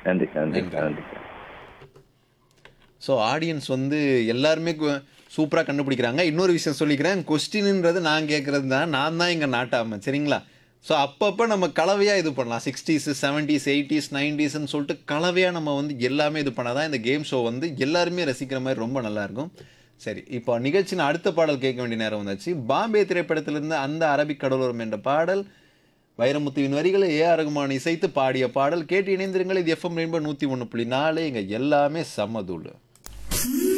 நன்றி நன்றி நன்றி. நன்றி ஸோ ஆடியன்ஸ் வந்து எல்லாருமே சூப்பராக கண்டுபிடிக்கிறாங்க இன்னொரு விஷயம் சொல்லிக்கிறேன் கொஸ்டின்ன்றது நான் கேட்குறது தான் நான் தான் இங்கே நாட்டாம சரிங்களா ஸோ அப்பப்போ நம்ம கலவையாக இது பண்ணலாம் சிக்ஸ்டீஸ் செவன்ட்டீஸ் எயிட்டிஸ் நைன்டிஸ்ன்னு சொல்லிட்டு கலவையாக நம்ம வந்து எல்லாமே இது பண்ணால் தான் இந்த கேம் ஷோ வந்து எல்லாருமே ரசிக்கிற மாதிரி ரொம்ப நல்லாயிருக்கும் சரி இப்போ நிகழ்ச்சியின் அடுத்த பாடல் கேட்க வேண்டிய நேரம் வந்தாச்சு பாம்பே திரைப்படத்திலிருந்து அந்த அரபிக் கடலோரம் என்ற பாடல் வைரமுத்துவின் வரிகளை ஏ ஆர் ரகுமான் இசைத்து பாடிய பாடல் கேட்டு இணைந்திருங்கள் இது எஃப்எம் ரெயின்போ நூற்றி ஒன்று புள்ளி நாலு இங்கே எல்லாமே சம்மதூள்